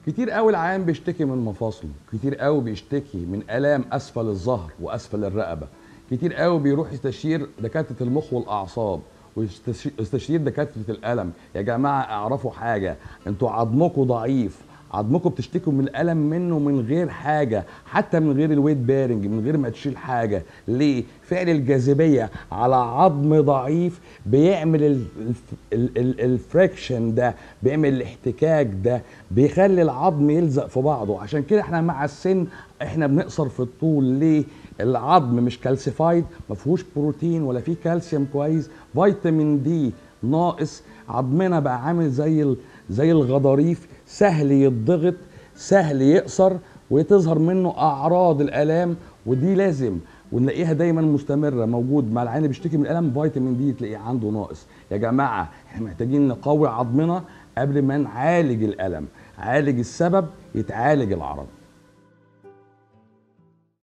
كتير قوي العيان بيشتكي من مفاصله كتير قوي بيشتكي من الام اسفل الظهر واسفل الرقبه كتير قوي بيروح يستشير دكاتره المخ والاعصاب ويستشير دكاتره الالم يا جماعه اعرفوا حاجه انتوا عظمكم ضعيف عظمكم بتشتكوا من الالم منه من غير حاجه حتى من غير الويت بيرنج من غير ما تشيل حاجه ليه فعل الجاذبيه على عظم ضعيف بيعمل ال- ال- ال- الفريكشن ده بيعمل الاحتكاك ده بيخلي العظم يلزق في بعضه عشان كده احنا مع السن احنا بنقصر في الطول ليه العظم مش كالسيفايد ما فيهوش بروتين ولا فيه كالسيوم كويس فيتامين دي ناقص عظمنا بقى عامل زي ال- زي الغضاريف سهل يتضغط سهل يقصر وتظهر منه اعراض الالام ودي لازم ونلاقيها دايما مستمره موجود مع العين اللي بيشتكي من الالم فيتامين دي تلاقيه عنده ناقص يا جماعه احنا محتاجين نقوي عظمنا قبل ما نعالج الالم عالج السبب يتعالج العرض